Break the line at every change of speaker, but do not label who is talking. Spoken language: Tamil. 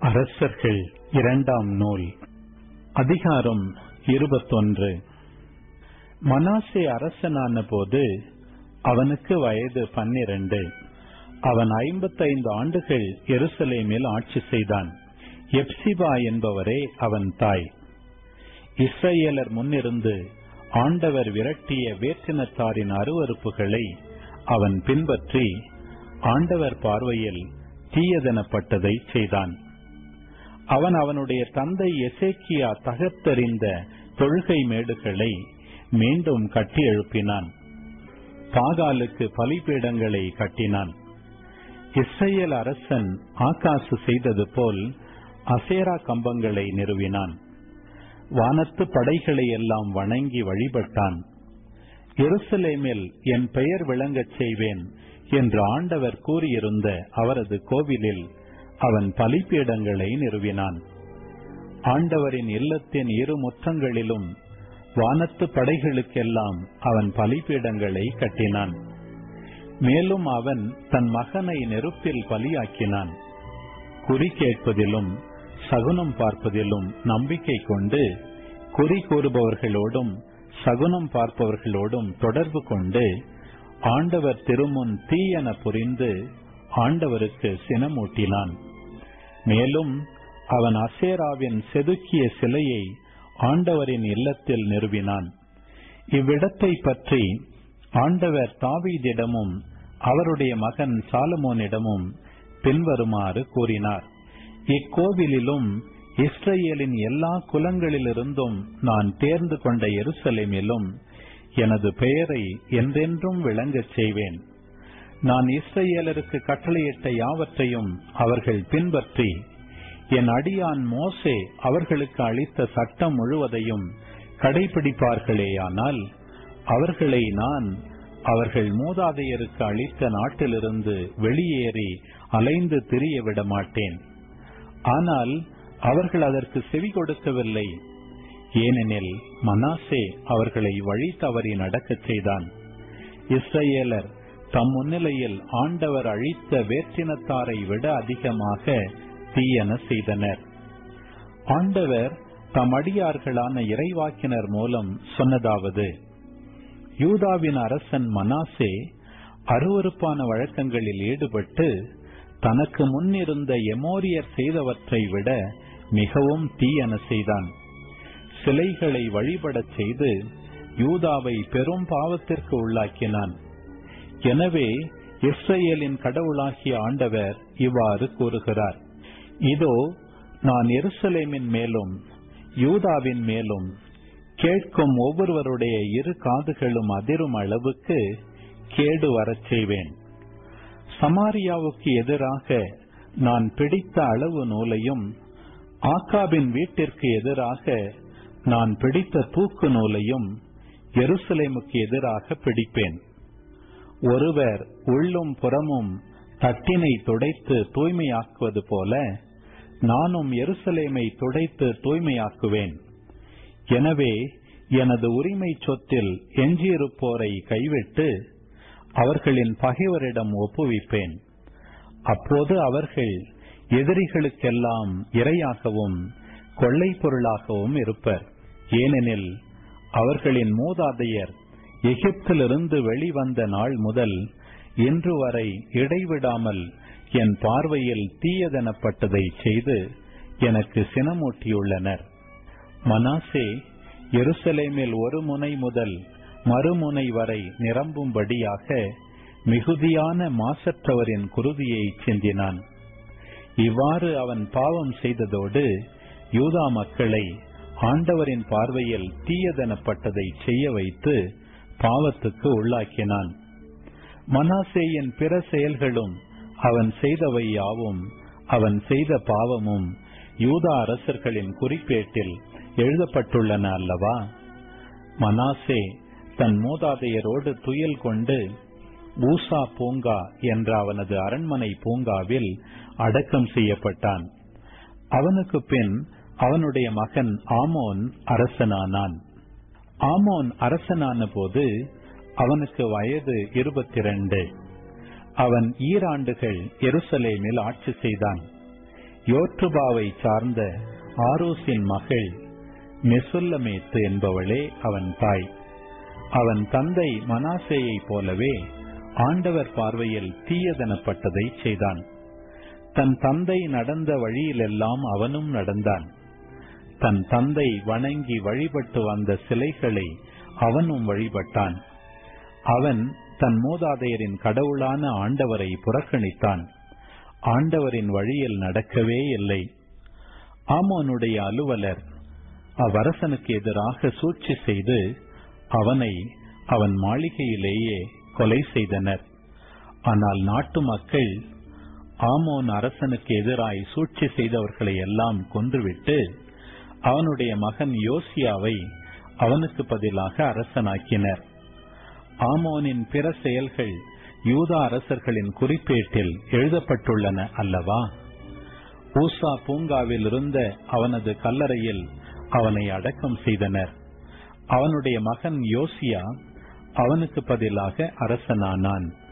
அரசர்கள் இரண்டாம் நூல் அதிகாரம் இருபத்தொன்று மனாசே அரசனான போது அவனுக்கு வயது பன்னிரண்டு அவன் ஐம்பத்தைந்து ஆண்டுகள் எருசலேமில் ஆட்சி செய்தான் எப்சிபா என்பவரே அவன் தாய் இஸ்ரேலர் முன்னிருந்து ஆண்டவர் விரட்டிய வேற்றினத்தாரின் அருவறுப்புகளை அவன் பின்பற்றி ஆண்டவர் பார்வையில் தீயதெனப்பட்டதை செய்தான் அவன் அவனுடைய தந்தை எசேக்கியா தகர்த்தெறிந்த தொழுகை மேடுகளை மீண்டும் கட்டி எழுப்பினான் பாகாலுக்கு பலிபீடங்களை கட்டினான் இஸ்ரேல் அரசன் ஆகாசு செய்தது போல் அசேரா கம்பங்களை நிறுவினான் வானத்து படைகளை எல்லாம் வணங்கி வழிபட்டான் எருசலேமில் என் பெயர் விளங்கச் செய்வேன் என்று ஆண்டவர் கூறியிருந்த அவரது கோவிலில் அவன் பலிப்பீடங்களை நிறுவினான் ஆண்டவரின் இல்லத்தின் இரு முற்றங்களிலும் வானத்து படைகளுக்கெல்லாம் அவன் பலிப்பீடங்களை கட்டினான் மேலும் அவன் தன் மகனை நெருப்பில் பலியாக்கினான் குறி கேட்பதிலும் சகுனம் பார்ப்பதிலும் நம்பிக்கை கொண்டு குறி கூறுபவர்களோடும் சகுனம் பார்ப்பவர்களோடும் தொடர்பு கொண்டு ஆண்டவர் திருமுன் தீயென புரிந்து ஆண்டவருக்கு சினமூட்டினான் மேலும் அவன் அசேராவின் செதுக்கிய சிலையை ஆண்டவரின் இல்லத்தில் நிறுவினான் இவ்விடத்தை பற்றி ஆண்டவர் தாவீதிடமும் அவருடைய மகன் சாலமோனிடமும் பின்வருமாறு கூறினார் இக்கோவிலிலும் இஸ்ரேலின் எல்லா குலங்களிலிருந்தும் நான் தேர்ந்து கொண்ட எருசலேமிலும் எனது பெயரை என்றென்றும் விளங்கச் செய்வேன் நான் இஸ்ரேலருக்கு கட்டளையிட்ட யாவற்றையும் அவர்கள் பின்பற்றி என் அடியான் மோசே அவர்களுக்கு அளித்த சட்டம் முழுவதையும் கடைபிடிப்பார்களேயானால் அவர்களை நான் அவர்கள் மூதாதையருக்கு அளித்த நாட்டிலிருந்து வெளியேறி அலைந்து திரிய விட மாட்டேன் ஆனால் அவர்கள் அதற்கு செவி கொடுக்கவில்லை ஏனெனில் மனாசே அவர்களை வழி தவறி நடக்கச் செய்தான் இஸ்ரேலர் தம் முன்னிலையில் ஆண்டவர் அழித்த வேற்றினத்தாரை விட அதிகமாக தீயன செய்தனர் ஆண்டவர் தம் அடியார்களான இறைவாக்கினர் மூலம் சொன்னதாவது யூதாவின் அரசன் மனாசே அருவறுப்பான வழக்கங்களில் ஈடுபட்டு தனக்கு முன்னிருந்த எமோரியர் செய்தவற்றை விட மிகவும் தீயன செய்தான் சிலைகளை வழிபடச் செய்து யூதாவை பெரும் பாவத்திற்கு உள்ளாக்கினான் எனவே இஸ்ரேலின் கடவுளாகிய ஆண்டவர் இவ்வாறு கூறுகிறார் இதோ நான் எருசலேமின் மேலும் யூதாவின் மேலும் கேட்கும் ஒவ்வொருவருடைய இரு காதுகளும் அதிரும் அளவுக்கு கேடு வரச் செய்வேன் சமாரியாவுக்கு எதிராக நான் பிடித்த அளவு நூலையும் ஆக்காபின் வீட்டிற்கு எதிராக நான் பிடித்த தூக்கு நூலையும் எருசலேமுக்கு எதிராக பிடிப்பேன் ஒருவர் உள்ளும் புறமும் தட்டினை துடைத்து தூய்மையாக்குவது போல நானும் எருசலேமை துடைத்து தூய்மையாக்குவேன் எனவே எனது உரிமை சொத்தில் எஞ்சியிருப்போரை கைவிட்டு அவர்களின் பகைவரிடம் ஒப்புவிப்பேன் அப்போது அவர்கள் எதிரிகளுக்கெல்லாம் இரையாகவும் கொள்ளை பொருளாகவும் இருப்பர் ஏனெனில் அவர்களின் மூதாதையர் எகிப்திலிருந்து வெளிவந்த நாள் முதல் இன்று வரை இடைவிடாமல் என் பார்வையில் தீயதெனப்பட்டதை செய்து எனக்கு சினமூட்டியுள்ளனர் மனாசே எருசலேமில் ஒரு முனை முதல் மறுமுனை வரை நிரம்பும்படியாக மிகுதியான மாசற்றவரின் குருதியை சிந்தினான் இவ்வாறு அவன் பாவம் செய்ததோடு யூதா மக்களை ஆண்டவரின் பார்வையில் தீயதெனப்பட்டதை செய்ய வைத்து பாவத்துக்கு உள்ளாக்கினான் மனாசேயின் பிற செயல்களும் அவன் செய்தவை யாவும் அவன் செய்த பாவமும் யூதா அரசர்களின் குறிப்பேட்டில் எழுதப்பட்டுள்ளன அல்லவா மனாசே தன் மூதாதையரோடு துயில் கொண்டு ஊசா பூங்கா என்ற அவனது அரண்மனை பூங்காவில் அடக்கம் செய்யப்பட்டான் அவனுக்கு பின் அவனுடைய மகன் ஆமோன் அரசனானான் ஆமோன் அரசனான போது அவனுக்கு வயது இருபத்தி இரண்டு அவன் ஈராண்டுகள் எருசலேமில் ஆட்சி செய்தான் யோற்றுபாவை சார்ந்த ஆரோசின் மகள் மெசுல்லமேத்து என்பவளே அவன் தாய் அவன் தந்தை மனாசேயைப் போலவே ஆண்டவர் பார்வையில் தீயதனப்பட்டதை செய்தான் தன் தந்தை நடந்த வழியிலெல்லாம் அவனும் நடந்தான் தன் தந்தை வணங்கி வழிபட்டு வந்த சிலைகளை அவனும் வழிபட்டான் அவன் தன் மூதாதையரின் கடவுளான ஆண்டவரை புறக்கணித்தான் ஆண்டவரின் வழியில் நடக்கவே இல்லை ஆமோனுடைய அலுவலர் அவ்வரசனுக்கு எதிராக சூழ்ச்சி செய்து அவனை அவன் மாளிகையிலேயே கொலை செய்தனர் ஆனால் நாட்டு மக்கள் ஆமோன் அரசனுக்கு எதிராய் சூழ்ச்சி செய்தவர்களை எல்லாம் கொன்றுவிட்டு அவனுடைய மகன் யோசியாவை அவனுக்கு பதிலாக அரசனாக்கினர் ஆமோனின் பிற செயல்கள் யூதா அரசர்களின் குறிப்பேட்டில் எழுதப்பட்டுள்ளன அல்லவா ஊசா பூங்காவில் இருந்த அவனது கல்லறையில் அவனை அடக்கம் செய்தனர் அவனுடைய மகன் யோசியா அவனுக்கு பதிலாக அரசனானான்